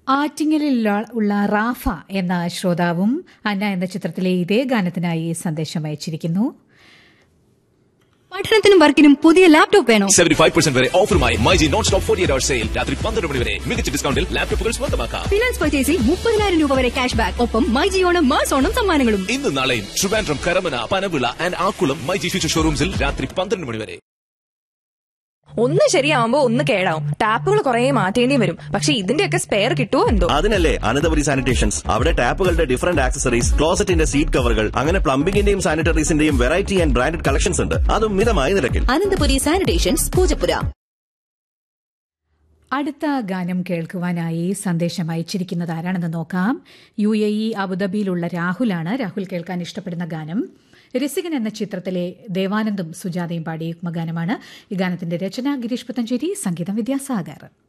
ആറ്റിങ്ങലിൽ ഉള്ള റാഫ എന്ന ശ്രോതാവും അന്ന എന്ന ചിത്രത്തിലെ ഇതേ ഗാനത്തിനായി സന്ദേശം അയച്ചിരിക്കുന്നു പഠനത്തിനും വർക്കിനും പുതിയ ലാപ്ടോപ്പ് വേണോ സെവന്റി ഫൈവ് പെർസെന്റ് വരെ ഓഫറുമായി myG non stop forty eight hour sale രാത്രി പന്ത്രണ്ട് മണി വരെ മികച്ച ഡിസ്കൗണ്ടിൽ ലാപ്ടോപ്പുകൾ സ്വന്തമാക്കാം ഫിനാൻസ് പർച്ചേസിൽ മുപ്പതിനായിരം രൂപ വരെ ക്യാഷ് ബാക്ക് ഒപ്പം മൈജി ഓണം മാസ് ഓണം സമ്മാനങ്ങളും ഇന്നും നാളെയും Trivandrum Karamana Panavila and Akkulam myG future ഷോറൂംസിൽ രാത്രി പന്ത്രണ്ട് മണി വരെ ഒന്ന് ശരിയാവുമ്പോ ഒന്ന് കേടാവും ടാപ്പുകൾ കുറെ മാറ്റേണ്ടി വരും പക്ഷെ ഇതിന്റെയൊക്കെ സ്പെയർ കിട്ടുമോ എന്തോ അതിനല്ലേ അനന്തപുരി സാനിറ്റേഷൻസ് അവിടെ ടാപ്പുകളുടെ ഡിഫറന്റ് ആക്സസറീസ് ക്ലോസറ്റിന്റെ സീറ്റ് കവറുകൾ അങ്ങനെ പ്ലംബിംഗിന്റെയും സാനിറ്ററീസിന്റെയും വെറൈറ്റി ആൻഡ് ബ്രാൻഡഡ് കളക്ഷൻസ് ഉണ്ട് അതും മിതമായ നിരക്കിൽ അനന്തപുരി സാനിറ്റേഷൻസ് പൂജപ്പുര അടുത്ത ഗാനം കേൾക്കുവാനായി സന്ദേശം അയച്ചിരിക്കുന്നത് ആരാണെന്ന് നോക്കാം യു എ ഇ അബുദാബിയിലുള്ള രാഹുലാണ് രാഹുൽ കേൾക്കാൻ ഇഷ്ടപ്പെടുന്ന ഗാനം രസികൻ എന്ന ചിത്രത്തിലെ ദേവാനന്ദും സുജാതയും പാടിയ യുഗ്മഗാനമാണ് ഈ ഗാനത്തിന്റെ രചന ഗിരീഷ് പുത്തഞ്ചേരി സംഗീതം വിദ്യാസാഗർ